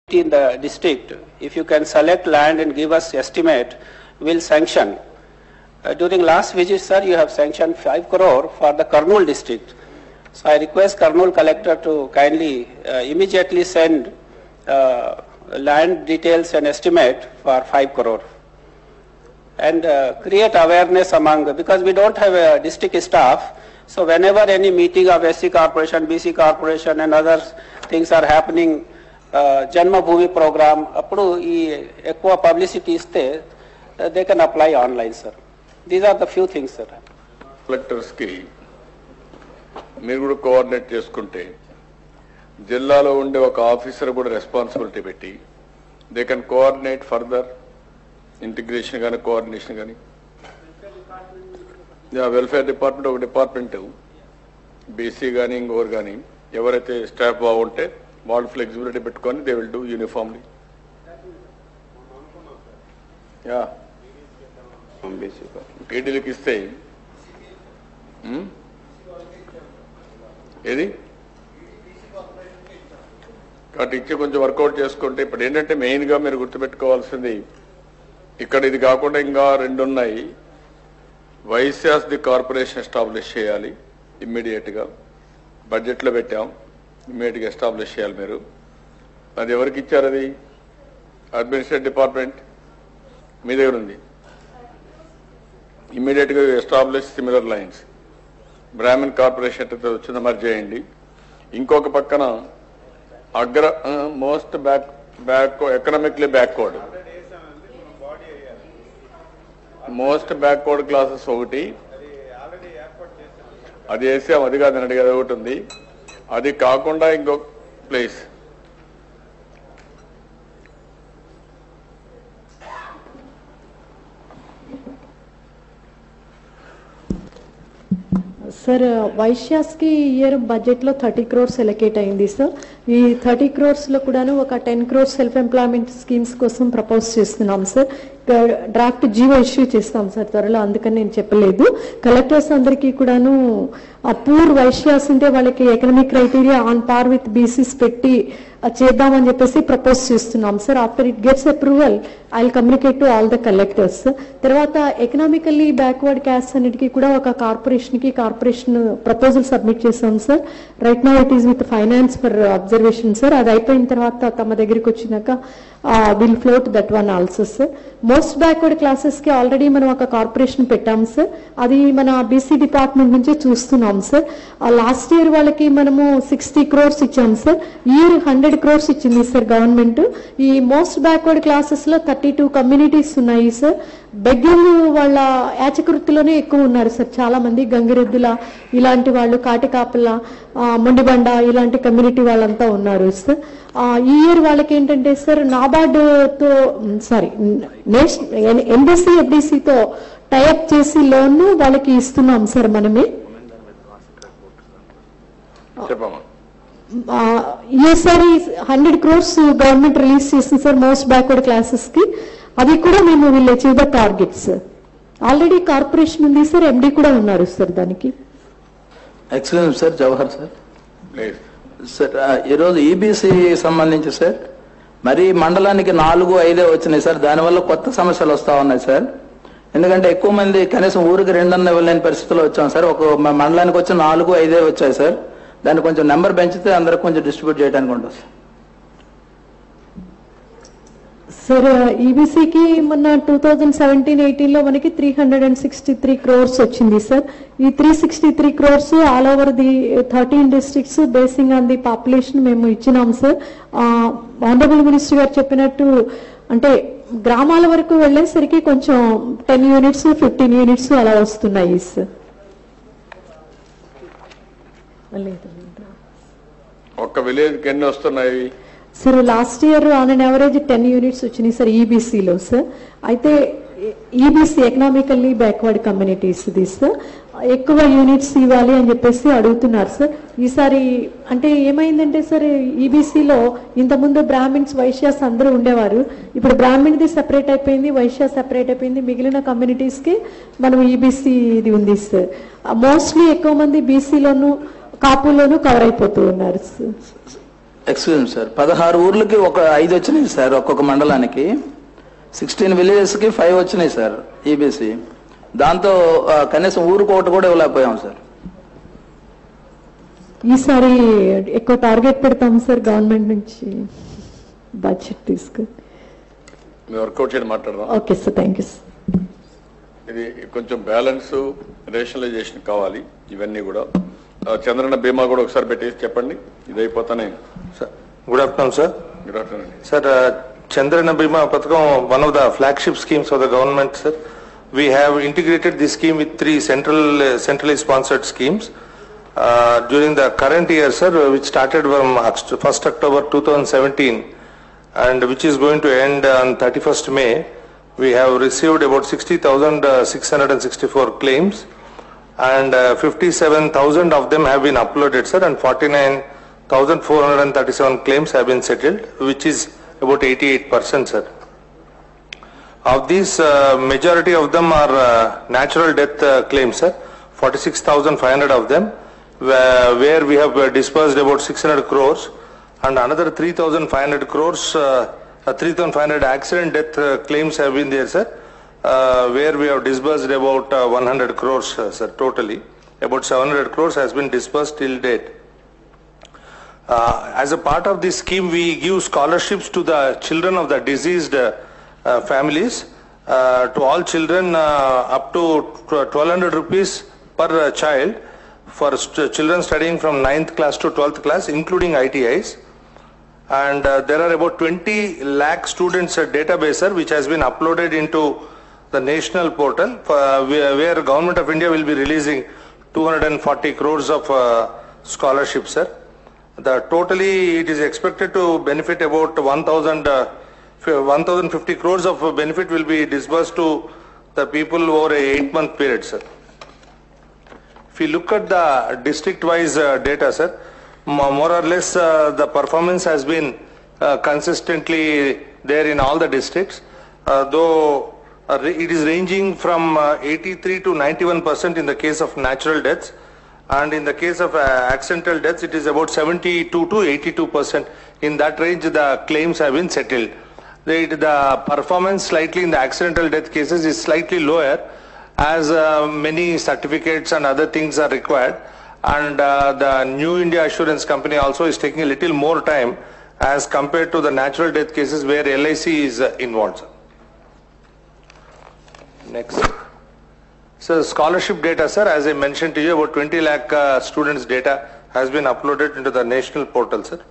in the district, if you can select land and give us estimate, we'll sanction. Uh, During last visit, sir, you have sanctioned 5 crore for the Kurnool district. So I request Kurnool collector to kindly uh, immediately send uh, land details and estimate for 5 crore. And uh, create awareness among, because we don't have a district staff, so whenever any meeting of SC corporation, BC corporation and other things are happening, uh, జన్మ భూమి programme అప్పుడు ఈ ఎక్కువ publicity ఇస్తే they can apply online sir these are the few things sir కలెక్టర్స్కి మీరు కూడా coordinate చేసుకుంటే జిల్లాలో ఉండే ఒక ఆఫీసర్ కూడా రెస్పాన్సిబిలిటీ పెట్టి they can coordinate further integration కానీ కోఆర్డినేషన్ కానీ వెల్ఫేర్ డిపార్ట్మెంట్ ఒక డిపార్ట్మెంట్ బీసీ కానీ ఇంకొకరు కానీ ఎవరైతే స్టాఫ్ బాగుంటే వాళ్ళు ఫ్లెక్సిబిలిటీ పెట్టుకొని they will do uniformly yeah ఏడీలకు ఇస్తే ఉమ్? ఏది కాబట్టి ఇచ్చి కొంచెం వర్కౌట్ చేసుకుంటే ఇప్పుడు ఏంటంటే మెయిన్గా మీరు గుర్తుపెట్టుకోవాల్సింది ఇక్కడ ఇది కాకుండా ఇంకా రెండు ఉన్నాయి వైశాస్ ది కార్పొరేషన్ ఎస్టాబ్లిష్ చేయాలి ఇమ్మీడియట్గా బడ్జెట్లో పెట్టాం ఇమ్మీడియట్గా ఎస్టాబ్లిష్ చేయాలి మీరు అది ఎవరికి ఇచ్చారు అది అడ్మినిస్ట్రేటివ్ డిపార్ట్మెంట్ మీ దగ్గర ఉంది ఇమ్మీడియట్గా establish similar lines Brahmin corporation ఎట్లా వచ్చిందో మరి చేయండి ఇంకొక పక్కన అగ్ర most back back economically backward most backward classes ఒకటి అది వేసాం అది కాదు అడిగేది ఒకటి ఉంది అది కాకుండా ఇంకొక ప్లేస్ సార్ వైశ్యాస్కి ఇయర్ బడ్జెట్లో థర్టీ క్రోర్స్ ఎలకేట్ అయింది సార్ ఈ థర్టీ క్రోర్స్లో కూడాను ఒక ten crores self employment schemes కోసం ప్రపోజ్ చేస్తున్నాం సార్ డ్రాఫ్ట్ జీవో ఇష్యూ చేస్తాం సార్ త్వరలో అందుకని నేను చెప్పలేదు కలెక్టర్స్ అందరికీ కూడాను ఆ పూర్ వైశ్యాస్ ఉంటే వాళ్ళకి economic criteria on par with BCs పెట్టి ఆ, చేద్దామని చెప్పేసి ప్రపోజ్ చేస్తున్నాం sir after it gets approval I communicate to all the collectors తర్వాత ఎకనామికల్లీ బ్యాక్వర్డ్ క్యాస్ట్ అన్నిటికీ కూడా ఒక కార్పొరేషన్ కి కార్పొరేషన్ ప్రపోజల్ సబ్మిట్ చేసాం sir right now it is with finance for observation sir అది అయిపోయిన తర్వాత తమ దగ్గరికి వచ్చినాక will float that one also sir most backward classes కి ఆల్రెడీ మనం ఒక కార్పొరేషన్ పెట్టాం సార్ అది మన బీసీ డిపార్ట్మెంట్ నుంచే చూస్తున్నాం సార్ లాస్ట్ ఇయర్ వాళ్ళకి మనము సిక్స్టీ క్రోర్స్ ఇచ్చాం సార్ ఇయర్ హండ్రెడ్ క్రోర్స్ ఇచ్చింది సార్ గవర్నమెంట్ ఈ మోస్ట్ బ్యాక్వర్డ్ క్లాసెస్ లో థర్టీ టూ కమ్యూనిటీస్ ఉన్నాయి సార్ బెగ్గర్లు వాళ్ళ యాచకృతిలోనే ఎక్కువ ఉన్నారు సార్ చాలా మంది గంగిరెద్దుల ఇలాంటి వాళ్ళు కాటికాపల ఆ, మొండిబండ ఇలాంటి కమ్యూనిటీ వాళ్ళంతా ఉన్నారు సార్ ఆ, ఈ ఇయర్ వాళ్ళకి ఏంటంటే సార్ నాబార్డుతో సారీ నేషనల్ ఎన్బిసి ఎఫ్డిసితో టైఅప్ చేసి లోన్ వాళ్ళకి ఇస్తున్నాం సార్ మనమే చెప్పమ్మా ఆ, ఈసారి హండ్రెడ్ క్రోర్స్ గవర్నమెంట్ రిలీజ్ చేసింది సార్ మోస్ట్ బ్యాక్వర్డ్ క్లాసెస్ కి అది కూడా మేము will achieve the targets already corporation ఉంది సార్ ఎండి కూడా ఉన్నారు సార్ దానికి excellence sir Jawahar sir please sir ఆ, ఈరోజు ఈబీసీ సంబంధించి సార్ మరి మండలానికి నాలుగు ఐదే వచ్చినాయి సార్ దానివల్ల కొత్త సమస్యలు వస్తా ఉన్నాయి సార్ ఎందుకంటే ఎక్కువ మంది కనీసం ఊరికి రెండన్న ఇవ్వలేని పరిస్థితిలో వచ్చాం సార్ ఒక మ- మండలానికి వచ్చి నాలుగు ఐదే వచ్చాయి సార్ దాన్ని కొంచెం నెంబర్ పెంచితే అందరికి కొంచెం డిస్ట్రిబ్యూట్ చేయడానికి ఉంటుంది సార్ సార్ ఈబీసీకి మొన్న టూ థౌజండ్ సెవెంటీన్ ఎయిటీన్ లో మనకి three hundred and sixty three crores వచ్చింది సార్ ఈ three sixty three crores all over the thirteen districts basing on the population మేము ఇచ్చినాం సార్ ఆనరబుల్ మినిస్టర్ గారు చెప్పినట్టు అంటే గ్రామాల వరకు వెళ్ళేసరికి కొంచెం టెన్ యూనిట్స్ ఫిఫ్టీన్ యూనిట్స్ అలా వస్తున్నాయి సార్ లేదు. ఒక్క విలేజ్కి ఎన్ని వస్తున్నాయి sir last year on an average ten units వచ్చినాయి సార్ ఈబీసీలో సార్ అయితే EBC economically backward communities the sir ఎక్కువ యూనిట్స్ ఇవ్వాలి అని చెప్పేసి అడుగుతున్నారు సార్ ఈసారి అంటే ఏమైందంటే సార్ ఈబీసీలో ఇంతకుముందు బ్రాహ్మిన్స్ వైశ్యాస్ అందరూ ఉండేవారు ఇప్పుడు బ్రాహ్మిణ్ది సెపరేట్ అయిపోయింది వైశ్య సెపరేట్ అయిపోయింది మిగిలిన communities కి మనం ఈబీసీ ఇది ఉంది సార్ మోస్ట్లీ ఎక్కువ మంది బీసీలోను కాపులోను కవర్ అయిపోతూ ఉన్నారు సార్ ఎక్స్క్యూజ్ మీ సార్ పదహారు ఊర్లకి ఒక ఐదు వచ్చినాయి సార్ ఒక్కొక్క మండలానికి సిక్స్టీన్ విలేజెస్ కి ఫైవ్ వచ్చినాయి సార్ ఈబీసీ దాంతో ఆ, కనీసం ఊరికి ఒకటి కూడా ఇవ్వలేకపోయాం సార్ ఈసారి ఎక్కువ టార్గెట్ పెడతాం సార్ గవర్నమెంట్ నుంచి బడ్జెట్ తీసుకుని మేము వర్కౌట్ చేయడం మాట్లాడదాం okay sir thank you sir ఇది కొంచెం బ్యాలెన్స్ రేషనలైజేషన్ కావాలి ఇవన్నీ కూడా ఆ, చంద్రన్న బీమా కూడా ఒకసారి పెట్టేసి చెప్పండి ఇది అయిపోతానే Good afternoon, sir. Good afternoon Sir, uh, Chandrana Bima Pathakam, one of the flagship schemes of the government, sir. We have integrated this scheme with three central, uh, centrally sponsored schemes. Uh, During the current year, sir, uh, which started from Oct- 1st October 2017 and which is going to end on 31st May, we have received about 60,664 claims and uh, 57,000 of them have been uploaded, sir, and 49,437 claims have been settled, which is about 88%, sir. Of these, uh, majority of them are uh, natural death uh, claims, sir, 46,500 of them, where, where we have uh, disbursed about 600 crores, and another 3,500 crores, uh, uh, 3,500 accident death uh, claims have been there, sir, uh, where we have disbursed about uh, 100 crores, uh, sir, totally. About 700 crores has been disbursed till date. Uh, As a part of this scheme, we give scholarships to the children of the deceased uh, uh, families, uh, to all children uh, up to 1200 rupees per uh, child for st- children studying from 9th class to 12th class, including ITIs. And uh, there are about 20 lakh students uh, database, sir, which has been uploaded into the national portal, for, uh, where where Government of India will be releasing 240 crores of uh, scholarships, sir. The totally, it is expected to benefit about 1,000, uh, f- 1,050 crores of uh, benefit will be disbursed to the people over a eight-month period, sir. If you look at the district-wise uh, data, sir, mo- more or less uh, the performance has been uh, consistently there in all the districts, uh, though uh, ra- it is ranging from uh, 83 to 91 percent in the case of natural deaths, and in the case of uh, accidental deaths, it is about 72 to 82 percent. In that range, the claims have been settled. The, the performance slightly in the accidental death cases is slightly lower as uh, many certificates and other things are required. And uh, the New India Assurance Company also is taking a little more time as compared to the natural death cases where LIC is uh, involved. sir. Next. So scholarship data, sir, as I mentioned to you, about 20 lakh uh, students' data has been uploaded into the national portal, sir.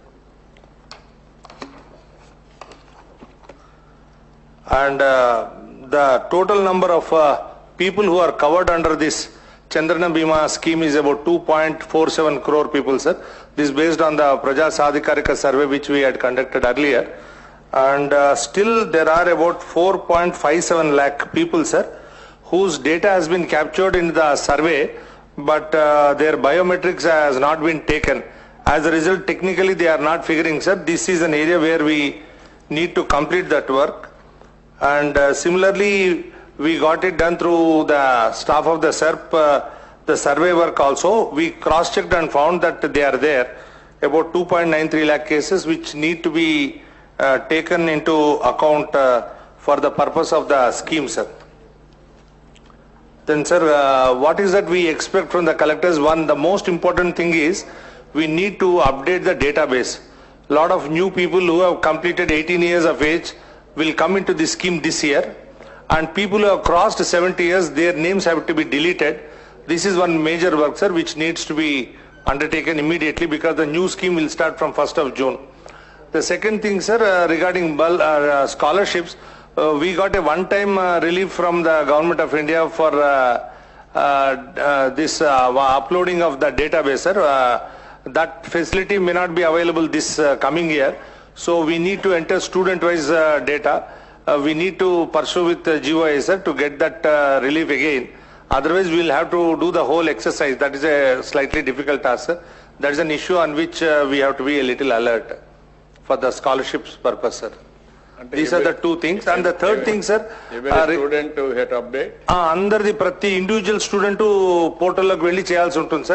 And uh, the total number of uh, people who are covered under this Chandrana Bima scheme is about 2.47 crore people, sir. This is based on the Praja Sadhikarika survey which we had conducted earlier. And uh, still there are about 4.57 lakh people, sir, whose data has been captured in the survey, but uh, their biometrics has not been taken. As a result, technically they are not figuring, sir. This is an area where we need to complete that work. And uh, similarly, we got it done through the staff of the SERP, uh, the survey work also. We cross-checked and found that they are there. About 2.93 lakh cases which need to be uh, taken into account uh, for the purpose of the scheme, sir. Then, sir, uh, what is that we expect from the collectors? One, the most important thing is we need to update the database. Lot of new people who have completed 18 years of age will come into this scheme this year. And people who have crossed 70 years, their names have to be deleted. This is one major work, sir, which needs to be undertaken immediately because the new scheme will start from 1st of June. The second thing, sir, uh, regarding bul- uh, uh, scholarships, uh, we got a one-time uh, relief from the Government of India for uh, uh, uh, this uh, uploading of the database, sir. Uh, That facility may not be available this uh, coming year, so we need to enter student-wise uh, data. Uh, We need to pursue with uh, GOI, sir, to get that uh, relief again. Otherwise, we'll have to do the whole exercise. That is a slightly difficult task, sir. That is an issue on which uh, we have to be a little alert for the scholarships purpose, sir. These are the two things. And the third thing, sir, Every uh, re- student to hit update. ఆ, అందరిది ప్రతి individual student పోర్టల్లోకి వెళ్ళి చేయాల్సి ఉంటుంది sir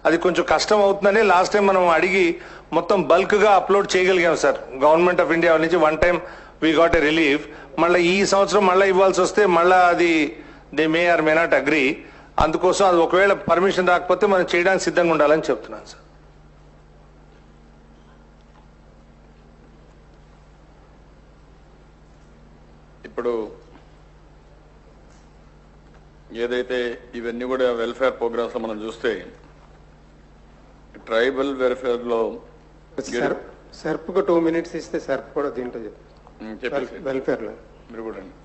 అది కొంచెం కష్టం అవుతుందని లాస్ట్ టైం మనం అడిగి మొత్తం బల్క్ గా అప్లోడ్ చేయగలిగాం సార్ గవర్నమెంట్ ఆఫ్ ఇండియా నుంచి one time we got a relief మళ్ళీ ఈ సంవత్సరం మళ్ళీ ఇవ్వాల్సి వస్తే మళ్ళీ అది they may or may not agree అందుకోసం అది ఒకవేళ పర్మిషన్ రాకపోతే మనం చేయడానికి సిద్ధంగా ఉండాలని చెప్తున్నాను సార్ ఇప్పుడు ఏదైతే ఇవన్నీ కూడా వెల్ఫేర్ ప్రోగ్రామ్స్ లో మనం చూస్తే ట్రైబల్ వెల్ఫేర్ లో సర్ప్ సర్ప్కు టూ మినిట్స్ ఇస్తే సర్ప్ కూడా దీంట్లో చెప్పు. ఉమ్, చెప్పేసి వెల్ఫేర్లో మీరు కూడా అండి.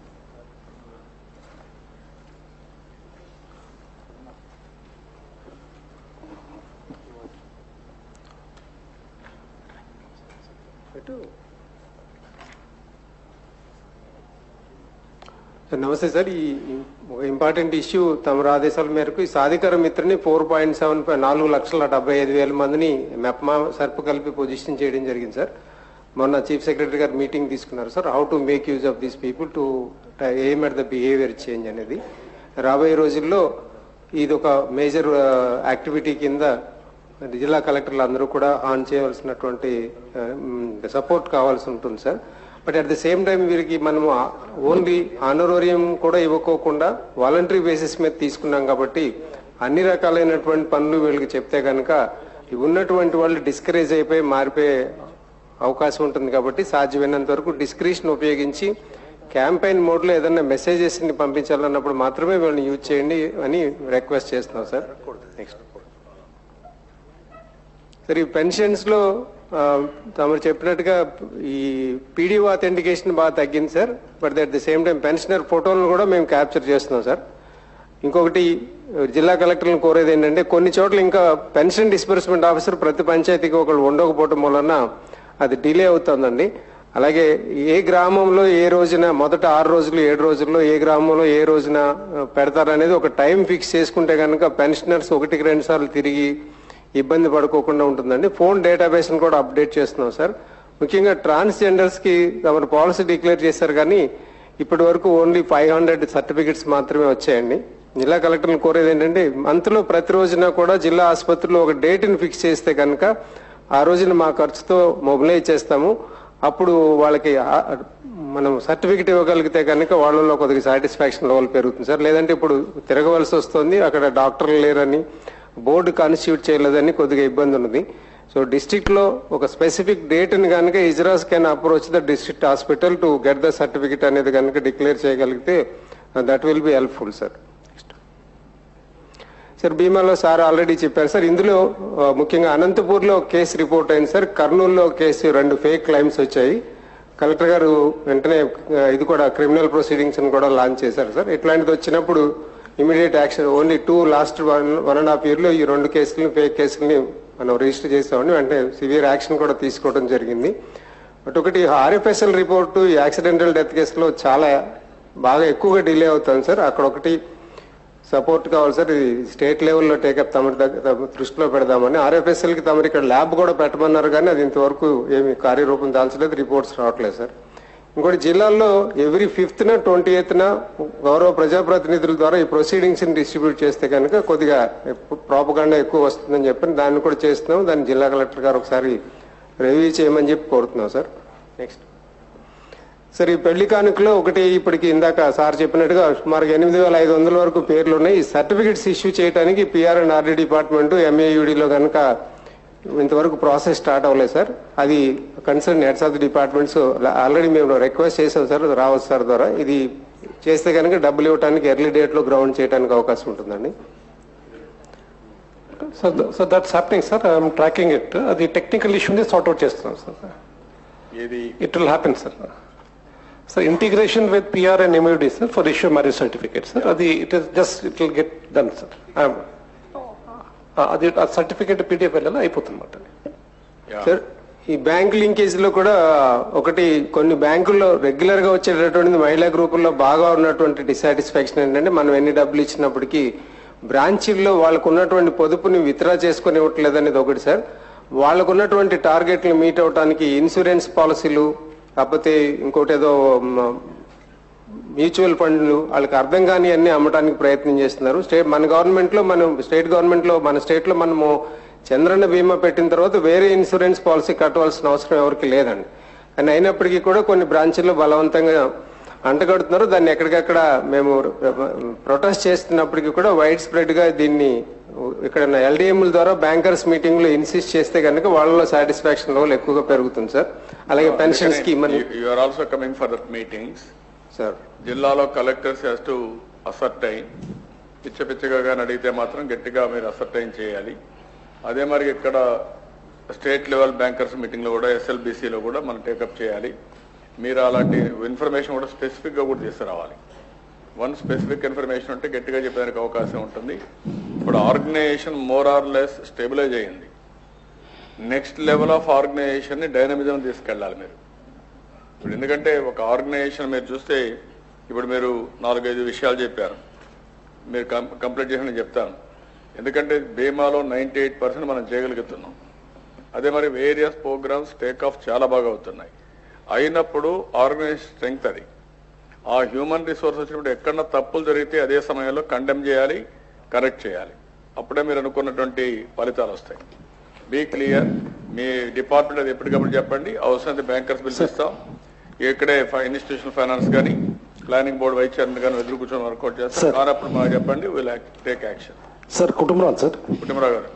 సార్ నమస్తే సార్ ఈ ఈ- ఒక ఇంపార్టెంట్ ఇష్యూ తమ ఆదేశాల మేరకు ఈ సాధికార మిత్రని ఫోర్ పాయింట్ సెవెన్ నాలుగు లక్షల డెబ్బై ఐదు వేల మందిని మెప్మా సర్ప్ కలిపి పొజిషన్ చేయడం జరిగింది సార్ మొన్న చీఫ్ సెక్రటరీ గారు మీటింగ్ తీసుకున్నారు sir how to make use of these people to aim at the behaviour change అనేది రాబోయే రోజుల్లో ఇది ఒక మేజర్ యాక్టివిటీ కింద జిల్లా కలెక్టర్లు అందరూ కూడా ఆన్ చేయవలసినటువంటి సపోర్ట్ కావాల్సి ఉంటుంది sir but at the same time వీరికి మనము ఓన్లీ ఆనరోరియం కూడా ఇవ్వకోకుండా వాలంటరీ బేసిస్ మీద తీసుకున్నాం కాబట్టి అన్ని రకాలైనటువంటి పనులు వీళ్ళకి చెప్తే కనుక ఉన్నటువంటి వాళ్ళు డిస్కరేజ్ అయిపోయి మారిపోయే అవకాశం ఉంటుంది కాబట్టి సాధ్యమైనంత వరకు డిస్క్రిప్షన్ ఉపయోగించి క్యాంపెయిన్ మోడ్ లో ఏదైనా మెసేజెస్ ని పంపించాలన్నప్పుడు మాత్రమే వీళ్ళని యూజ్ చేయండి అని రిక్వెస్ట్ చేస్తున్నాం సార్ నెక్స్ట్ సరే ఈ పెన్షన్స్ లో ఆ, తమరు చెప్పినట్టుగా ఈ పీడీఓ అథెంటికేషన్ బాగా తగ్గింది sir but at the same time pensioner ఫోటోలను కూడా మేము క్యాప్చర్ చేస్తున్నాం సార్ ఇంకొకటి జిల్లా కలెక్టర్లను కోరేది ఏంటంటే కొన్ని చోట్ల ఇంకా పెన్షన్ డిస్బర్స్మెంట్ ఆఫీసర్ ప్రతి పంచాయతీకి ఒకళ్ళు ఉండకపోవటం వలన అది డిలే అవుతుందండి అలాగే ఏ గ్రామంలో ఏ రోజున మొదట ఆరు రోజులు ఏడు రోజుల్లో ఏ గ్రామంలో ఏ రోజున ఆ, పెడతారనేది ఒక టైం ఫిక్స్ చేసుకుంటే కనుక పెన్షనర్స్ ఒకటికి రెండు సార్లు తిరిగి ఇబ్బంది పడుకోకుండా ఉంటుందండి ఫోన్ డేటాబేస్ కూడా అప్డేట్ చేస్తున్నాం సార్ ముఖ్యంగా ట్రాన్స్జెండర్స్ కి తమ పాలసీ డిక్లేర్ చేశారు కానీ ఇప్పటి వరకు ఓన్లీ ఫైవ్ హండ్రెడ్ సర్టిఫికెట్స్ మాత్రమే వచ్చాయండి జిల్లా కలెక్టర్లు కోరేది ఏంటంటే మంత్లో ప్రతి రోజున కూడా జిల్లా ఆసుపత్రిలో ఒక డేట్ని ఫిక్స్ చేస్తే కనుక ఆ రోజున మా ఖర్చుతో మొబిలైజ్ చేస్తాము అప్పుడు వాళ్ళకి ఆ- మనం సర్టిఫికెట్ ఇవ్వగలిగితే కనుక వాళ్ళలో కొద్దిగా సాటిస్ఫాక్షన్ లెవెల్ పెరుగుతుంది సార్ లేదంటే ఇప్పుడు తిరగవలసి వస్తుంది అక్కడ డాక్టర్లు లేరని బోర్డు కాన్స్టిట్యూట్ చేయలేదని కొద్దిగా ఇబ్బంది ఉన్నది సో డిస్ట్రిక్ట్ లో ఒక స్పెసిఫిక్ డేట్ ని కనుక ఇజ్రాస్ can approach the district hospital to get the certificate అనేది కనుక డిక్లేర్ చేయగలిగితే that will be helpful sir sir భీమాలో సార్ ఆల్రెడీ చెప్పారు సార్ ఇందులో ఆ, ముఖ్యంగా అనంతపూర్లో ఒక కేసు రిపోర్ట్ అయింది సార్ కర్నూలులో ఒక కేసు రెండు ఫేక్ క్లైమ్స్ వచ్చాయి కలెక్టర్ గారు వెంటనే ఆ, ఇది కూడా క్రిమినల్ ప్రొసీడింగ్స్ కూడా లాంచ్ చేశారు సార్ ఇట్లాంటిది వచ్చినప్పుడు immediate action only to last one one and half year లో ఈ రెండు కేసులని ఫేక్ కేసులని మనం రిజిస్టర్ చేసామని అంటే సివియర్ యాక్షన్ కూడా తీసుకోవడం జరిగింది బట్ ఒకటి ఆర్ఎఫ్ఎస్ఎల్ రిపోర్టు ఈ యాక్సిడెంటల్ డెత్ కేసులో చాలా బాగా ఎక్కువగా డిలే అవుతుంది సార్ అక్కడ ఒకటి సపోర్ట్ కావాలి సార్ ఇది స్టేట్ లెవెల్లో టేకప్ తమ దగ్గర తమ దృష్టిలో పెడదామని ఆర్ఎఫ్ఎస్ఎల్ కి తమరు ఇక్కడ ల్యాబ్ కూడా పెట్టమన్నారు కానీ అది ఇంతవరకు ఏమి కార్యరూపం దాల్చలేదు రిపోర్ట్స్ రావట్లేదు సార్ ఇంకోటి జిల్లాల్లో ఎవ్రీ ఫిఫ్త్ న ట్వంటీ ఎయిత్ న గౌరవ ప్రజాప్రతినిధుల ద్వారా ఈ ప్రొసీడింగ్స్ ని డిస్ట్రిబ్యూట్ చేస్తే కనుక కొద్దిగా ప్రాపగాండా ఎక్కువ వస్తుందని చెప్పి దాన్ని కూడా చేస్తున్నాం దాన్ని జిల్లా కలెక్టర్ గారు ఒకసారి రివ్యూ చేయమని చెప్పి కోరుతున్నాం సార్ నెక్స్ట్ సార్ ఈ పెళ్లి కానుకలో ఒకటి ఇప్పటికి ఇందాక సార్ చెప్పినట్టుగా సుమారు ఎనిమిది వేల ఐదు వందల వరకు పేర్లు ఉన్నాయి ఈ సర్టిఫికెట్స్ ఇష్యూ చేయడానికి పిఆర్ అండ్ ఆర్డీ డిపార్ట్మెంట్ ఎంఏయుడిలో కనుక ఇంతవరకు ప్రాసెస్ స్టార్ట్ అవ్వలేదు సార్ అది concern heads of the departments already మేము రిక్వెస్ట్ చేసాం సార్ రావత్ సార్ ద్వారా ఇది చేస్తే కనుక డబ్బులు ఇవ్వడానికి ఎర్లీ డేట్ లో గ్రౌండ్ చేయడానికి అవకాశం ఉంటుందండి So, th- so that's happening, sir. I'm tracking it. Uh, The technical issue is sort out చేస్తున్నాం sir. ఏది It will happen, sir. So integration with PR and MUD, sir, for issue marriage certificate, sir. అది it is just, it will get done, sir. Um, uh, అది ఆ certificate PDF వెళ్ళాలి అయిపోతుంది అన్నమాట sir ఈ bank linkage లో కూడా ఒకటి కొన్ని బ్యాంకుల్లో రెగ్యులర్ గా వచ్చేటటువంటి మహిళా గ్రూపుల్లో బాగా ఉన్నటువంటి డిసాటిస్ఫాక్షన్ ఏంటంటే మనం ఎన్ని డబ్బులు ఇచ్చినప్పటికీ బ్రాంచీల్లో వాళ్ళకు ఉన్నటువంటి పొదుపుని విత్డ్రా చేసుకుని ఇవ్వట్లేదు అనేది ఒకటి సార్ వాళ్ళకు ఉన్నటువంటి టార్గెట్లు మీట్ అవడానికి ఇన్సూరెన్స్ పాలసీలు కాకపోతే ఇంకోటి ఏదో మ, మ్యూచువల్ ఫండ్లు వాళ్ళకి అర్థం కాని అన్ని అమ్మటానికి ప్రయత్నం చేస్తున్నారు స్టేట్ మన గవర్నమెంట్ లో మనం స్టేట్ గవర్నమెంట్ లో మన స్టేట్ లో మనము చంద్రన్న బీమా పెట్టిన తర్వాత వేరే ఇన్సూరెన్స్ పాలసీ కట్టవలసిన అవసరం ఎవరికి లేదండి కానీ అయినప్పటికీ కూడా కొన్ని బ్రాంచ్ల్లో బలవంతంగా అంటగడుతున్నారు దాన్ని ఎక్కడికక్కడ మేము ప్రొటెస్ట్ చేస్తున్నప్పటికీ కూడా వైడ్ స్ప్రెడ్ గా దీన్ని ఇక్కడ ఎల్డిఎంల ద్వారా బ్యాంకర్స్ మీటింగ్ లో ఇన్సిస్ట్ చేస్తే కనుక వాళ్ళలో సాటిస్ఫాక్షన్ లెవెల్ ఎక్కువగా పెరుగుతుంది సార్ అలాగే పెన్షన్ స్కీమ్ అని you are also coming for that meetings sir జిల్లాలో కలెక్టర్స్ హ్యాస్ టు అసర్టైన్ పిచ్చ పిచ్చగా కానీ అడిగితే మాత్రం గట్టిగా మీరు అసర్టైన్ చేయాలి అదే మరి ఇక్కడ స్టేట్ లెవెల్ బ్యాంకర్స్ మీటింగ్ లో కూడా ఎస్ఎల్బిసిలో కూడా మనం టేకప్ చేయాలి మీరు అలాంటి ఇన్ఫర్మేషన్ కూడా స్పెసిఫిక్ గా కూడా తీసుకురావాలి వన్ స్పెసిఫిక్ ఇన్ఫర్మేషన్ ఉంటే గట్టిగా చెప్పడానికి అవకాశం ఉంటుంది ఇప్పుడు organisation more or less stabilise అయ్యింది నెక్స్ట్ లెవెల్ ఆఫ్ ఆర్గనైజేషన్ ని డైనమిజం తీసుకెళ్ళాలి మీరు ఇప్పుడు ఎందుకంటే ఒక ఆర్గనైజేషన్ మీరు చూస్తే ఇప్పుడు మీరు నాలుగైదు విషయాలు చెప్పారు మీరు కం- కంప్లీట్ చేసి నేను చెప్తాను ఎందుకంటే బీమాలో నైంటీ ఎయిట్ పర్సెంట్ మనం చేయగలుగుతున్నాం అదే మరి వేరియస్ ప్రోగ్రామ్స్ టేక్ ఆఫ్ చాలా బాగా అవుతున్నాయి అయినప్పుడు ఆర్గనైజేషన్ స్ట్రెంగ్త్ అది ఆ హ్యూమన్ రిసోర్స్ వచ్చినప్పుడు ఎక్కడన్నా తప్పులు జరిగితే అదే సమయంలో కండెమ్ చేయాలి కరెక్ట్ చేయాలి అప్పుడే మీరు అనుకున్నటువంటి ఫలితాలు వస్తాయి బీ క్లియర్ మీ డిపార్ట్మెంట్ అది ఎప్పటికప్పుడు చెప్పండి అవసరం బ్యాంకర్స్ బిల్స్ ఇస్తాం ఇక్కడే ఇన్స్టిట్యూషనల్ ఫైనాన్స్ కానీ ప్లానింగ్ బోర్డు వైస్ చైర్మన్ కానీ ఎదురు కూర్చొని వర్కౌట్ చేస్తాం Sir. కానప్పుడు మాకు చెప్పండి will take action sir Kutumbarao sir Kutumbarao గారు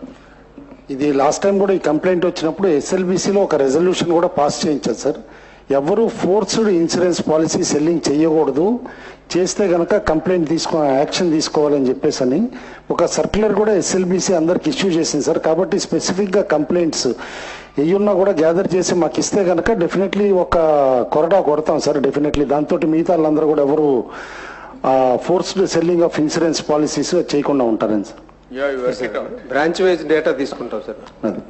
ఇది లాస్ట్ టైం కూడా ఈ కంప్లైంట్ వచ్చినప్పుడు ఎస్ఎల్బిసిలో ఒక రెజల్యూషన్ కూడా పాస్ చేయించారు సార్ ఎవరు ఫోర్స్డ్ ఇన్సూరెన్స్ పాలసీ సెల్లింగ్ చేయకూడదు చేస్తే గనక కంప్లైంట్ తీసుకో యాక్షన్ తీసుకోవాలని చెప్పేసి అని ఒక సర్క్యులర్ కూడా ఎస్ఎల్బిసి అందరికి ఇష్యూ చేసింది సార్ కాబట్టి స్పెసిఫిక్ గా కంప్లైంట్స్ ఏయున్నా కూడా గ్యాదర్ చేసి మాకు ఇస్తే గనక డెఫినెట్లీ ఒక కొరడా కొడతాం సార్ డెఫినెట్లీ దాంతో మిగతా వాళ్ళందరూ కూడా ఎవరు forced selling of insurance policies చేయకుండా ఉంటారని sir yeah you work it out branch wise data తీసుకుంటాం సార్ అది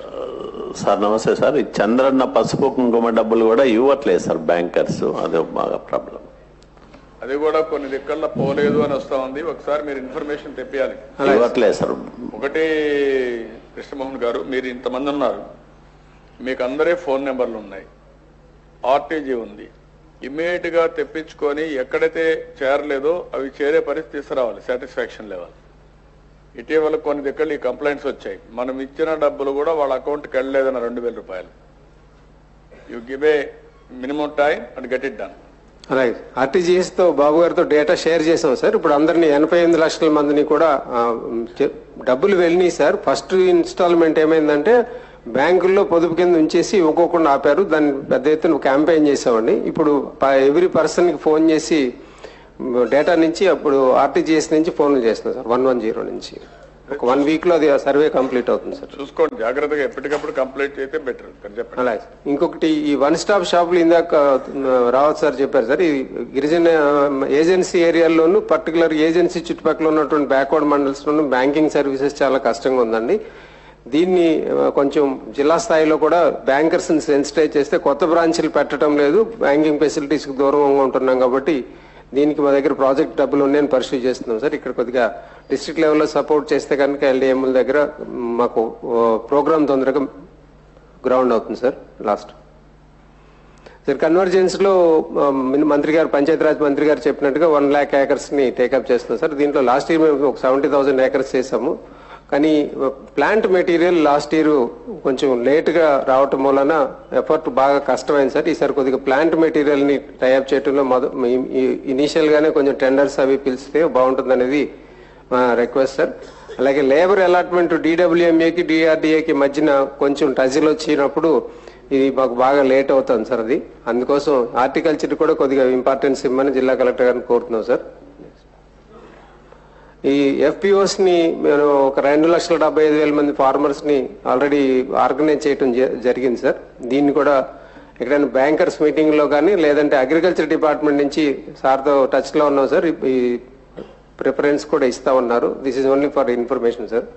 సార్ నమస్తే సార్ ఈ చంద్రన్న పసుపు కుంకుమ డబ్బులు కూడా ఇవ్వట్లేదు సార్ బ్యాంకర్స్ అదే బాగా ప్రాబ్లం అది కూడా కొన్ని దిక్కల్లో పోలేదు అని వస్తా ఉంది ఒకసారి మీరు ఇన్ఫర్మేషన్ తెప్పియాలి ఇవ్వట్లేదు సార్ ఒకటి కృష్ణమోహన్ గారు మీరు ఇంతమంది ఉన్నారు మీకు అందరే ఫోన్ నెంబర్లు ఉన్నాయి ఆర్టీజీ ఉంది ఇమ్మీడియట్ గా తెప్పించుకొని ఎక్కడైతే చేరలేదో అవి చేరే పరిస్థితి తీసుకురావాలి సాటిస్ఫాక్షన్ లెవెల్ ఇటీవల కొన్ని దగ్గర ఈ కంప్లైంట్స్ వచ్చాయి మనం ఇచ్చిన డబ్బులు కూడా వాళ్ళ అకౌంట్కి వెళ్ళలేదన్న రెండు వేల రూపాయలు you give a minimum time and get it done అలాగే ఆర్టీజీఎస్ తో బాబు గారితో డేటా షేర్ చేసాం సార్ ఇప్పుడు అందరినీ ఎనభై ఎనిమిది లక్షల మందిని కూడా ఆ, చె- డబ్బులు వెళ్ళినాయి సార్ ఫస్ట్ ఇన్స్టాల్మెంట్ ఏమైందంటే బ్యాంకుల్లో పొదుపు కింద ఉంచేసి ఇవ్వకోకుండా ఆపారు దాన్ని పెద్ద ఎత్తున క్యాంపెయిన్ చేసామండి ఇప్పుడు ఎవ్రీ పర్సన్ కి ఫోన్ చేసి డేటా నుంచి అప్పుడు ఆర్టీజీఎస్ నుంచి ఫోన్లు చేస్తున్నాం సార్ వన్ వన్ జీరో నుంచి ఒక వన్ వీక్ లో అది సర్వే కంప్లీట్ అవుతుంది సార్ చూసుకోండి జాగ్రత్తగా ఎప్పటికప్పుడు కంప్లైంట్ అయితే బెటర్ చెప్పండి అలాగే ఇంకొకటి ఈ వన్ స్టాప్ షాపులు ఇందాక ఆ, రావత్ సార్ చెప్పారు సార్ ఈ గిరిజన ఏజెన్సీ ఏరియాల్లోనూ పర్టికులర్ ఏజెన్సీ చుట్టుపక్కల ఉన్నటువంటి బ్యాక్వర్డ్ మండల్స్ లోను బ్యాంకింగ్ సర్వీసెస్ చాలా కష్టంగా ఉందండి దీన్ని ఆ, కొంచెం జిల్లా స్థాయిలో కూడా బ్యాంకర్స్ ని సెన్సిటైజ్ చేస్తే కొత్త బ్రాంచీలు పెట్టడం లేదు బ్యాంకింగ్ ఫెసిలిటీస్ కి దూరంగా ఉంటున్నాం కాబట్టి దీనికి మా దగ్గర ప్రాజెక్ట్ డబ్బులు ఉన్నాయని పర్సూ చేస్తున్నాం సార్ ఇక్కడ కొద్దిగా డిస్ట్రిక్ట్ లెవెల్లో సపోర్ట్ చేస్తే కనుక ఎల్డిఎంల దగ్గర మాకు ప్రోగ్రామ్ తొందరగా గ్రౌండ్ అవుతుంది సార్ లాస్ట్ సార్ కన్వర్జెన్స్ లో ఆ, మిన్- మంత్రి గారు పంచాయతీరాజ్ మంత్రి గారు చెప్పినట్టుగా వన్ ల్యాక్ ఏకర్స్ ని టేకప్ చేస్తున్నాం సార్ దీంట్లో లాస్ట్ ఇయర్ మేము ఒక సెవెంటీ థౌసండ్ ఏకర్స్ చేసాము కానీ ప్లాంట్ మెటీరియల్ లాస్ట్ ఇయర్ కొంచెం లేట్ గా రావటం వలన ఎఫర్ట్ బాగా కష్టమైంది సార్ ఈసారి కొద్దిగా ప్లాంట్ మెటీరియల్ ని టైఅప్ చేయడంలో మొద ఇనీషియల్ గానే కొంచెం టెండర్స్ అవి పిలిస్తే బాగుంటుంది అనేది మా రిక్వెస్ట్ సార్ అలాగే లేబర్ అలాట్మెంట్ డిడబ్ల్యూఎంఏకి డిఆర్డిఏకి మధ్యన కొంచెం టజిల్ వచ్చినప్పుడు ఇది మాకు బాగా లేట్ అవుతుంది సార్ అది అందుకోసం హార్టికల్చర్ కూడా కొద్దిగా ఇంపార్టెన్స్ ఇమ్మని జిల్లా కలెక్టర్ గారిని కోరుతున్నాం సార్ ఈ ఎఫ్పిఓస్ ని మేము ఒక రెండు లక్షల డెబ్బై ఐదు వేల మంది ఫార్మర్స్ ని ఆల్రెడీ ఆర్గనైజ్ చేయడం జ- జరిగింది సార్ దీన్ని కూడా ఎక్కడైనా బ్యాంకర్స్ మీటింగ్ లో కానీ లేదంటే అగ్రికల్చర్ డిపార్ట్మెంట్ నుంచి సార్తో టచ్ లో ఉన్నాం సార్ ఈ- ఈ ప్రిఫరెన్స్ కూడా ఇస్తా ఉన్నారు this is only for information sir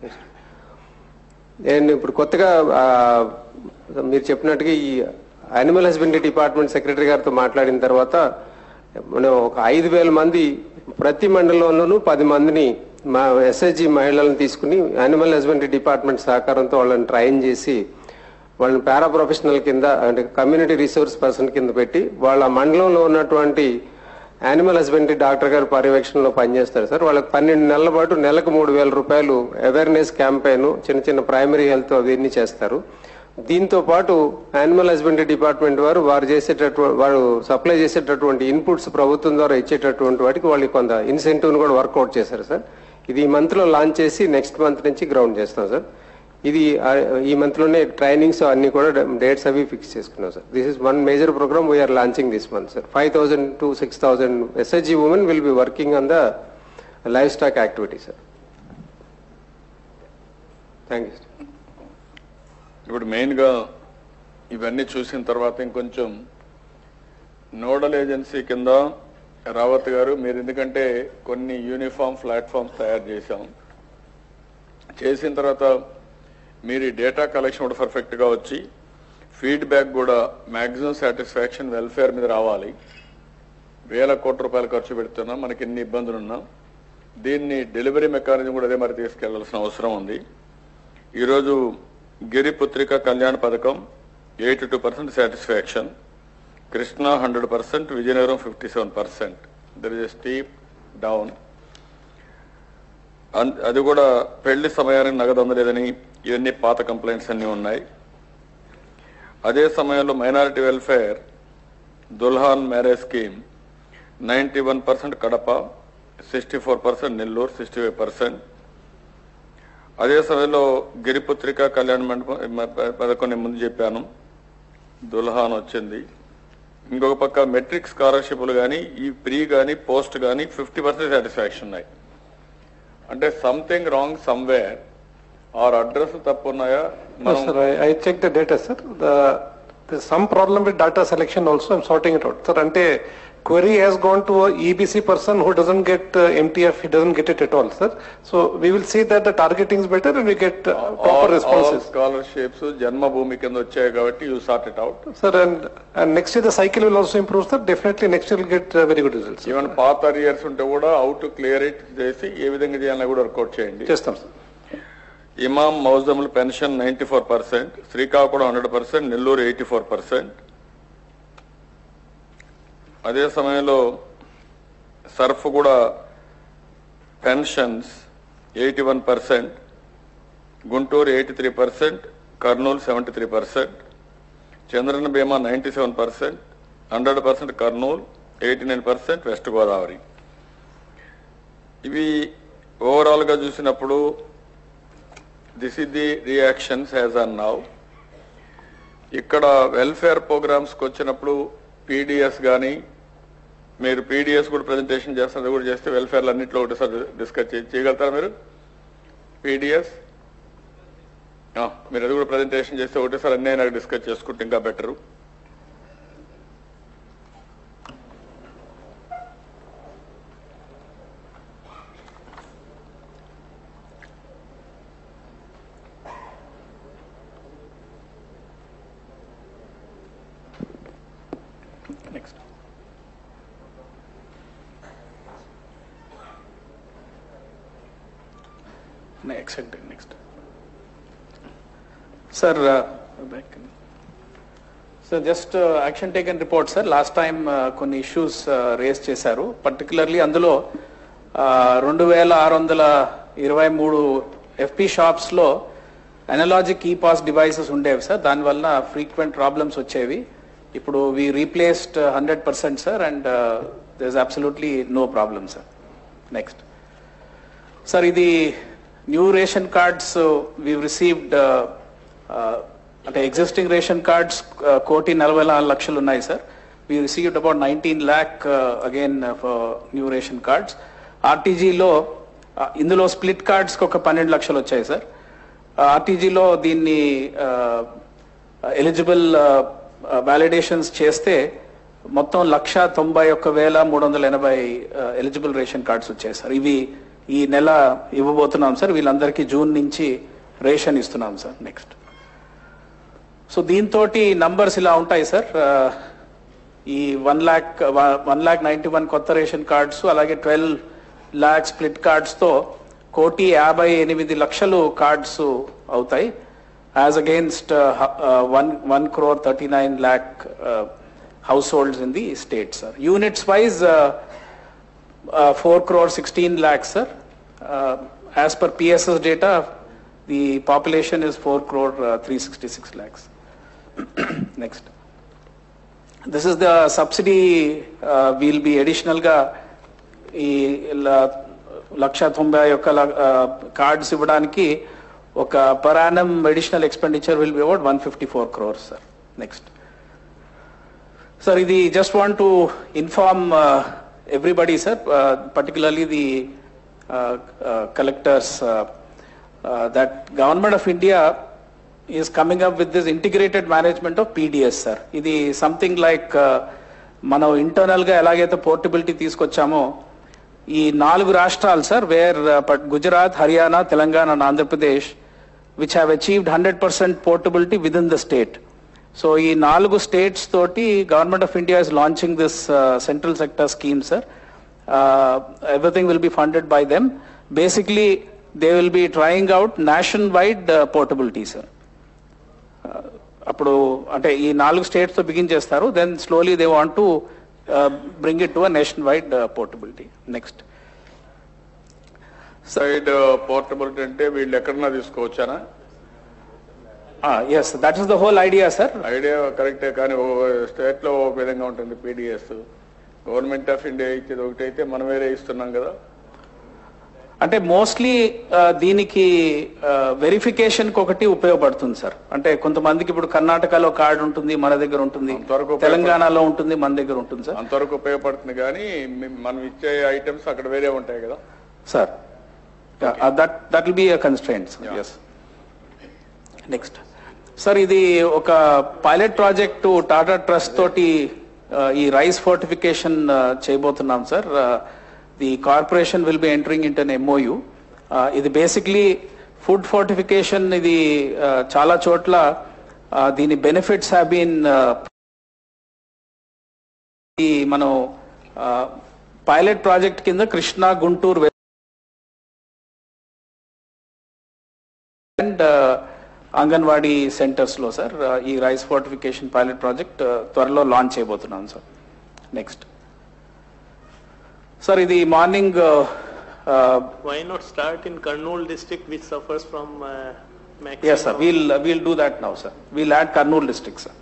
నేను ఇప్పుడు కొత్తగా ఆ, మీరు చెప్పినట్టుగా ఈ యానిమల్ హస్బెండరీ డిపార్ట్మెంట్ సెక్రటరీ గారితో మాట్లాడిన తర్వాత మనం ఒక ఐదు వేల మంది ప్రతి మండలంలోనూ పది మందిని మా ఎస్హెచ్జి మహిళలను తీసుకుని యానిమల్ హస్బెండరీ డిపార్ట్మెంట్ సహకారంతో వాళ్ళని ట్రైన్ చేసి వాళ్ళని పారా ప్రొఫెషనల్ కింద అంటే కమ్యూనిటీ రిసోర్స్ పర్సన్ కింద పెట్టి వాళ్ళ మండలంలో ఉన్నటువంటి యానిమల్ హస్బెండరీ డాక్టర్ గారు పర్యవేక్షణలో పనిచేస్తారు సార్ వాళ్ళకి పన్నెండు నెలల పాటు నెలకు మూడు వేల రూపాయలు అవేర్నెస్ క్యాంపెయిన్ చిన్న చిన్న ప్రైమరీ హెల్త్ అవన్నీ చేస్తారు దీంతో పాటు యానిమల్ హస్బెండరీ డిపార్ట్మెంట్ వారు వారు చేసేటటువంటి వారు సప్లై చేసేటటువంటి ఇన్పుట్స్ ప్రభుత్వం ద్వారా ఇచ్చేటటువంటి వాటికి వాళ్ళు కొంత ఇన్సెంటివ్ కూడా వర్కౌట్ చేశారు సార్ ఇది ఈ మంత్ లో లాంచ్ చేసి నెక్స్ట్ మంత్ నుంచి గ్రౌండ్ చేస్తాం సార్ ఇది ఆ, ఈ మంత్ లోనే ట్రైనింగ్స్ అన్ని కూడా డేట్స్ అవి ఫిక్స్ చేసుకున్నాం sir this is one major programme we're launching this month sir five thousand to six thousand SHG women will be working on the livestock activity sir thank you ఇప్పుడు మెయిన్గా ఇవన్నీ చూసిన తర్వాత ఇంకొంచెం nodal agency కింద రావత్ గారు మీరు ఎందుకంటే కొన్ని యూనిఫామ్ ప్లాట్ఫామ్స్ తయారు చేశాం చేసిన తర్వాత మీరు ఈ డేటా కలెక్షన్ కూడా పర్ఫెక్ట్గా వచ్చి ఫీడ్బ్యాక్ కూడా మ్యాక్సిమం సాటిస్ఫాక్షన్ వెల్ఫేర్ మీద రావాలి వేల కోట్ల రూపాయలు ఖర్చు పెడుతున్నాం మనకి ఎన్ని ఇబ్బందులు ఉన్నా దీన్ని డెలివరీ మెకానిజం కూడా అదే మరి తీసుకెళ్లాల్సిన అవసరం ఉంది ఈరోజు గిరిపుత్రిక కళ్యాణ పథకం eighty two percent satisfaction Krishna hundred percent Vizianagaram fifty seven percent there is steep down అది కూడా పెళ్లి సమయానికి నగదు అందలేదని ఇవన్నీ పాత కంప్లైంట్స్ అన్నీ ఉన్నాయి అదే సమయంలో minority welfare Dulhan marriage scheme ninety one percent Kadapa sixty four percent Nellore sixty five percent అదే సమయంలో గిరిపుత్రిక కళ్యాణ మండపం మ- ప- పథకం నేను ముందు చెప్పాను దుల్హాన్ వచ్చింది ఇంకొక పక్క మెట్రిక్ స్కాలర్షిప్లు కానీ ఈ ప్రీ కానీ పోస్ట్ కానీ ఫిఫ్టీ పర్సెంట్ సాటిస్ఫాక్షన్ ఉన్నాయి అంటే something wrong somewhere or address తప్పు ఉన్నాయా No, sir, I, I checked the data, sir. The, there's some problem with data selection also, I'm sorting it out. Sir, ante query has gone to a EBC person who doesn't get uh, MTF, he doesn't get it at all, sir. So we will see that the targeting is better and we get uh, proper responses. Scholarships Janmabhoomi కింద వచ్చాయి కాబట్టి you sort it out Sir, and, and next year the cycle will also improve, sir. Definitely next year will get uh, very good results. sir. Even పాత years ఉంటే కూడా out clear it చేసి ఏ విధంగా చేయాలని కూడా వర్కౌట్ చేయండి చేస్తాం sir ఇమాం మౌజముల్ pension ninety four percent Srikakulam hundred percent Nellore eighty four percent అదే సమయంలో సర్ఫ్ కూడా pensions eighty one percent Guntur eighty three percent Kurnool seventy three percent Chandranna Bima ninety seven percent hundred percent Kurnool eighty nine percent west Godavari ఇవి ఓవరాల్గా చూసినప్పుడు this is the reactions as on now ఇక్కడ welfare ప్రోగ్రామ్స్కి వచ్చినప్పుడు పీడిఎస్ కానీ మీరు పీడిఎస్ కూడా ప్రజెంటేషన్ చేస్తున్నది కూడా చేస్తే వెల్ఫేర్లు అన్నింటిలో ఒకటిసారి డిస్కస్ చేయగలుగుతారా మీరు పీడిఎస్ మీరు అది కూడా ప్రజెంటేషన్ చేస్తే ఒకటేసారి అన్నీ నాకు డిస్కస్ చేసుకుంటే ఇంకా better next next next sir sir just action taken report sir last time కొన్ని ఇష్యూస్ రేస్ చేశారు పర్టికులర్లీ అందులో రెండు వేల ఆరు వందల ఇరవై మూడు ఎఫ్పి షాప్స్లో అనలాజిక్ ఈ పాస్ డివైసెస్ ఉండేవి సార్ దానివల్ల ఫ్రీక్వెంట్ ప్రాబ్లమ్స్ వచ్చేవి ఇప్పుడు we replaced hundred percent sir and there is absolutely no problem sir next sir ఇది new ration cards we received అంటే ఎగ్జిస్టింగ్ రేషన్ కార్డ్స్ కోటి నలభై నాలుగు లక్షలు ఉన్నాయి sir we received about nineteen lakh again for new ration cards ఆర్టీజీలో ఇందులో split కార్డ్స్కి ఒక పన్నెండు లక్షలు వచ్చాయి సార్ ఆర్టీజీలో దీన్ని ఎలిజిబుల్ వ్యాలిడేషన్స్ చేస్తే మొత్తం లక్ష తొంభై ఒక్క వేల మూడు వందల ఎనభై ఎలిజిబుల్ రేషన్ కార్డ్స్ వచ్చాయి సార్ ఇవి ఈ నెల ఇవ్వబోతున్నాం సార్ వీళ్ళందరికీ జూన్ నుంచి రేషన్ ఇస్తున్నాం సార్ నెక్స్ట్ సో దీంతో నంబర్స్ ఇలా ఉంటాయి సార్ ఈ one lakh one lakh ninety one కొత్త రేషన్ కార్డ్స్ అలాగే ట్వెల్వ్ ల్యాక్ స్ప్లిట్ కార్డ్స్తో కోటి యాభై ఎనిమిది లక్షలు కార్డ్స్ అవుతాయి as against one one crore thirty nine lakh households in the state, sir. Units wise, uh, uh, 4 crore 16 lakhs, sir. Uh, as per PSS data, the population is 4 crore uh, 366 lakhs. Next. This is the subsidy uh, will be additional గా ఈ ల- లక్ష తొంభై యొక్క cards ఇవ్వడానికి ఒక per annum additional expenditure will be about one fifty four crores sir next sir ఇది just want to inform everybody sir particularly the collectors that government of India is coming up with this integrated management of PDS sir ఇది something like మనం internal గా ఎలాగైతే portability తీసుకొచ్చామో ఈ నాలుగు రాష్ట్రాలు sir where Gujarat Haryana Telangana and Andhra Pradesh which have achieved hundred percent portability within the state so ఈ నాలుగు స్టేట్స్ తోటి government of India is launching this central sector scheme sir everything will be funded by them basically they will be trying out nation wide portability sir అప్పుడు అంటే ఈ నాలుగు states తో begin చేస్తారు then slowly they want to bring it to a nation wide portability next side portability అంటే వీళ్ళు ఎక్కడన్నా తీసుకోవచ్చానా yes that is the whole idea sir idea కరెక్టే కానీ ఓ స్టేట్ లో ఒక విధంగా ఉంటుంది పీడిఎస్ గవర్నమెంట్ ఆఫ్ ఇండియా ఇచ్చేది ఒకటైతే మనం వేరే ఇస్తున్నాం కదా అంటే మోస్ట్లీ దీనికి వెరిఫికేషన్ కి ఒకటి ఉపయోగపడుతుంది సార్ అంటే కొంతమందికి ఇప్పుడు కర్ణాటకలో కార్డు ఉంటుంది మన దగ్గర ఉంటుంది అంతవరకు తెలంగాణలో ఉంటుంది మన దగ్గర ఉంటుంది సార్ అంతవరకు ఉపయోగపడుతుంది కానీ మి- మనం ఇచ్చే ఐటమ్స్ అక్కడ వేరే ఉంటాయి కదా sir that that will be a constraint yes next sir ఇది ఒక పైలట్ ప్రాజెక్టు టాటా ట్రస్ట్ తోటి uh, ఈ రైస్ ఫోర్టిఫికేషన్ చేయబోతున్నాం sir the corporation will be entering into an MOU ఇది బేసిక్లీ ఫుడ్ ఫోర్టిఫికేషన్ ఇది uh, చాలా చోట్ల uh, దీని బెనిఫిట్స్ హ్యావ్ బీన్ ఈ మనం పైలట్ ప్రాజెక్ట్ కింద కృష్ణా గుంటూరు అండ్ అంగన్వాడీ సెంటర్స్ లో సార్ ఈ రైస్ ఫోర్టిఫికేషన్ పైలట్ ప్రాజెక్ట్ త్వరలో లాంచ్ చేయబోతున్నాం సార్ నెక్స్ట్ సార్ ఇది morning Why not start in Kurnool district which suffers from uh, maximum? Yes sir we'll we'll do that now sir we'll add Kurnool district sir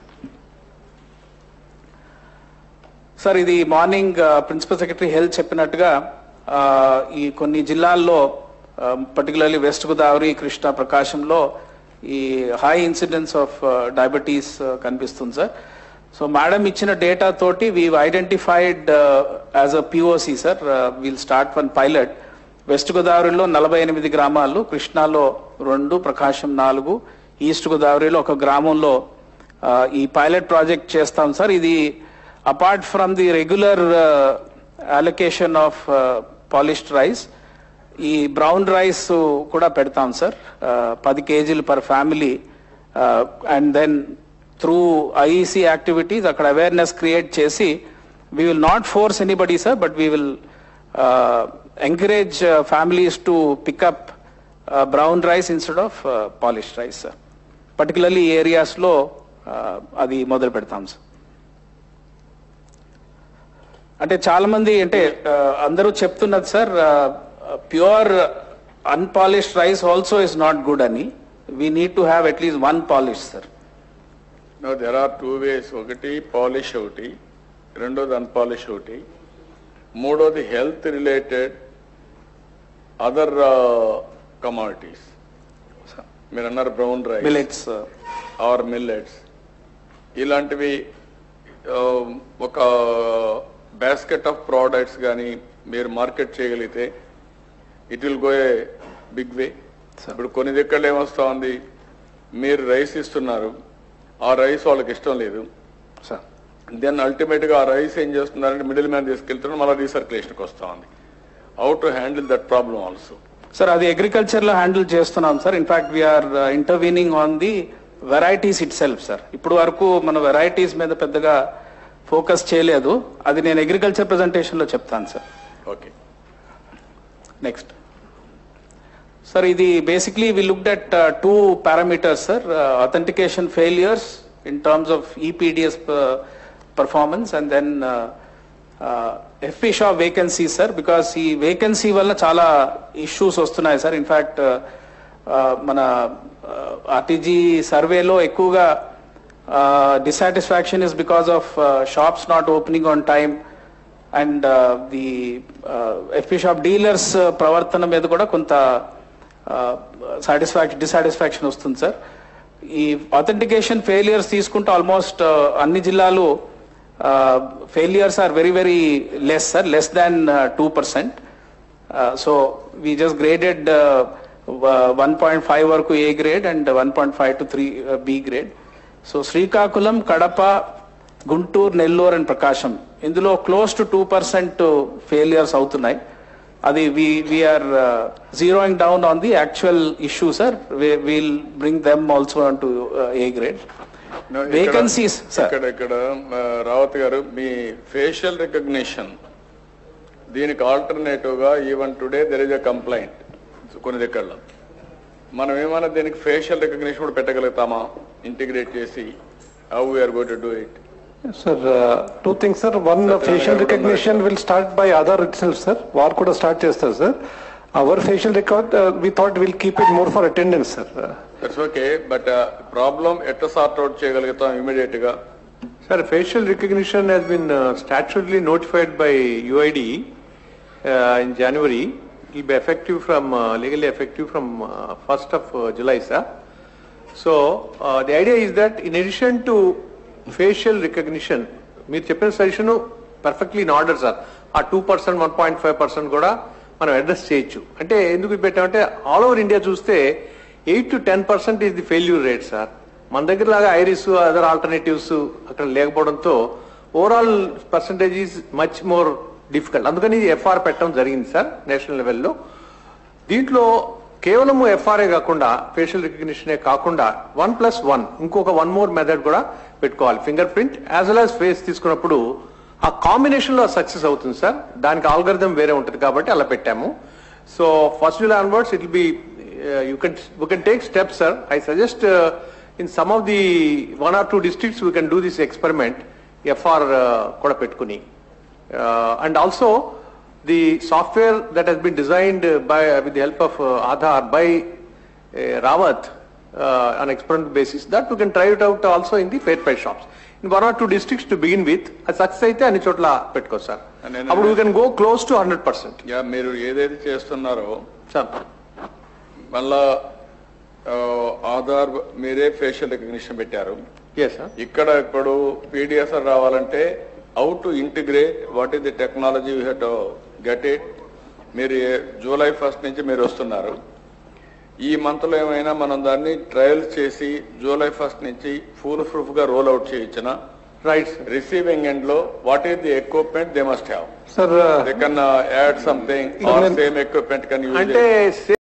sir ఇది morning principal secretary health చెప్పినట్టుగా ఆ, ఈ కొన్ని జిల్లాల్లో particularly west Godavari Krishna ప్రకాశంలో ఈ high incidence of diabetes కనిపిస్తుంది sir so madam ఇచ్చిన డేటా తోటి we identified as a POC sir we'll start one pilot west గోదావరిలో నలభై ఎనిమిది గ్రామాలు కృష్ణాలో రెండు ప్రకాశం నాలుగు ఈస్ట్ గోదావరిలో ఒక గ్రామంలో ఆ, ఈ పైలట్ ప్రాజెక్ట్ చేస్తాం సార్ ఇది apart from the regular allocation of polished rice ఈ బ్రౌన్ రైస్ కూడా పెడతాం సార్ పది కేజీలు per family and then through IEC activities అక్కడ అవేర్నెస్ క్రియేట్ చేసి we will not force anybody sir but we will encourage families to pick up brown rice instead of polished rice sir particularly ఏరియాస్లో అది మొదలు పెడతాం sir అంటే చాలా మంది అంటే ఆ, అందరూ చెప్తున్నది sir pure unpolished rice also is not good అని we need to have at least one polish sir no there are two ways ఒకటి పాలిష్ ఒకటి రెండోది అన్పాలిష్ ఒకటి మూడోది హెల్త్ రిలేటెడ్ అదర్ కమాడిటీస్ మీరు అన్నారు brown rice millets or millets ఇలాంటివి ఆ, ఒక బాస్కెట్ ఆఫ్ ప్రోడక్ట్స్ కానీ మీరు మార్కెట్ చేయగలిగితే it will go a big way ఇప్పుడు కొన్ని దగ్గరలో ఏమొస్తా ఉంది మీరు రైస్ ఇస్తున్నారు ఆ రైస్ వాళ్ళకి ఇష్టం లేదు సార్ దెన్ అల్టిమేట్ గా ఆ రైస్ ఏం చేస్తున్నారంటే మిడిల్ మ్యాన్ తీసుకెళ్తున్నారు మళ్ళీ రీసర్క్యులేషన్కి వస్తా ఉంది how to handle that problem also sir అది అగ్రికల్చర్ లో హ్యాండిల్ చేస్తున్నాం sir in fact we are intervening on the varieties itself sir ఇప్పుడు వరకు మన వెరైటీస్ మీద పెద్దగా ఫోకస్ చేయలేదు అది నేను అగ్రికల్చర్ ప్రెజెంటేషన్ లో చెప్తాను సార్ ఓకే నెక్స్ట్ సార్ ఇది basically we looked at two parameters sir authentication failures in terms of EPDS performance and then uh, uh, FP shop vacancy sir because ఈ vacancy వల్ల చాలా issues వస్తున్నాయి sir in fact మన RTG సర్వేలో ఎక్కువగా dissatisfaction is because of shops not opening on time and the FP shop dealers ప్రవర్తన మీద కూడా కొంత సాటిస్ఫాక్షన్ డిసాటిస్ఫాక్షన్ వస్తుంది సార్ ఈ అథెంటికేషన్ ఫెయిలియర్స్ తీసుకుంటే ఆల్మోస్ట్ అన్ని జిల్లాలు failures are very very less sir less than two percent so we just graded one point five వరకు A grade and one point five to three B grade so Srikakulam Kadapa Guntur Nellore and Prakasam ఇందులో close to two percent failures అవుతున్నాయి అది we we are zeroing down on the actual issue sir will bring them also to A grade No, ఇక్కడ- vacancies sir ఇక్కడ ఇక్కడ ఆ, రావత్ గారు మీ facial recognition దీనికి alternative గా even today there is a complaint కొన్ని దగ్గరలో మనం ఏమైనా దీనికి ఫేషియల్ రికగ్నిషన్ కూడా పెట్టగలుగుతామా ఇంటిగ్రేట్ చేసి how we are got to do it Sir, uh, two things, sir. One, uh, facial recognition will start by Aadhaar itself, sir. VAR కూడా start చేస్తారు, sir. Our facial record, uh, we thought we'll keep it more for attendance, sir. Uh, that's okay but problem ఎట్లా sort out చేయగలుగుతాం immediate గా Sir, facial recognition has been uh, statutorily notified by UID uh, in January. It will be effective from, uh, legally effective from uh, 1st of uh, July, sir. So, uh, the idea is that in addition to facial recognition, మీరు చెప్పిన suggestion perfectly in order sir ఆ two percent one point five percent కూడా మనం address చేయొచ్చు అంటే ఎందుకు ఇది పెట్టామంటే ఆల్ ఓవర్ ఇండియా చూస్తే eight to ten percent is the failure rate sir మన దగ్గర లాగా ఐరిస్ అదర్ ఆల్టర్నేటివ్స్ అక్కడ లేకపోవడంతో overall percentage is much more difficult అందుకని ఎఫ్ఆర్ పెట్టడం జరిగింది సార్ నేషనల్ లెవెల్లో దీంట్లో కేవలం ఎఫ్ఆర్ఏ కాకుండా ఫేషియల్ రికగ్నిషనే కాకుండా వన్ ప్లస్ వన్ ఇంకొక వన్ మోర్ మెథడ్ కూడా పెట్టుకోవాలి fingerprint as well as face తీసుకున్నప్పుడు ఆ కాంబినేషన్ లో సక్సెస్ అవుతుంది సార్ దానికి ఆల్గరిథం వేరే ఉంటుంది కాబట్టి అలా పెట్టాము so first July onwards it be you can you can take steps sir I suggest in some of the one or two districts we can do this experiment FR కూడా పెట్టుకుని uh, and also the software that has been designed uh, by uh, with the help of uh, Aadhaar by uh, Rawat uh, on experimental basis that we can try it out also in the fair price shops in one or two districts to begin with అది success అయితే అన్ని చోట్ల పెట్టుకో sir నేను- అప్పుడు we can go close to hundred percent yeah మీరు ఏదైతే చేస్తున్నారో సార్ మళ్ళా ఆ, ఆధార్ మీరే ఫేషియల్ రికగ్నిషన్ పెట్టారు ఎస్ సార్ ఇక్కడ ఇప్పుడు పీడిఎస్ఆర్ రావాలంటే how to integrate what is the technology you had get it మీరు ఏ- జూలై ఫస్ట్ నుంచి మీరు వస్తున్నారు ఈ మంత్ లో ఏమైనా మనం దాన్ని ట్రయల్స్ చేసి జూలై ఫస్ట్ నుంచి ఫుల్ ప్రూఫ్ గా రోల్ అవుట్ చేయించిన రైట్ రిసీవింగ్ ఎండ్ లో what is the equipment they must have Sir, uh, they can add something or same equipment can use అంటే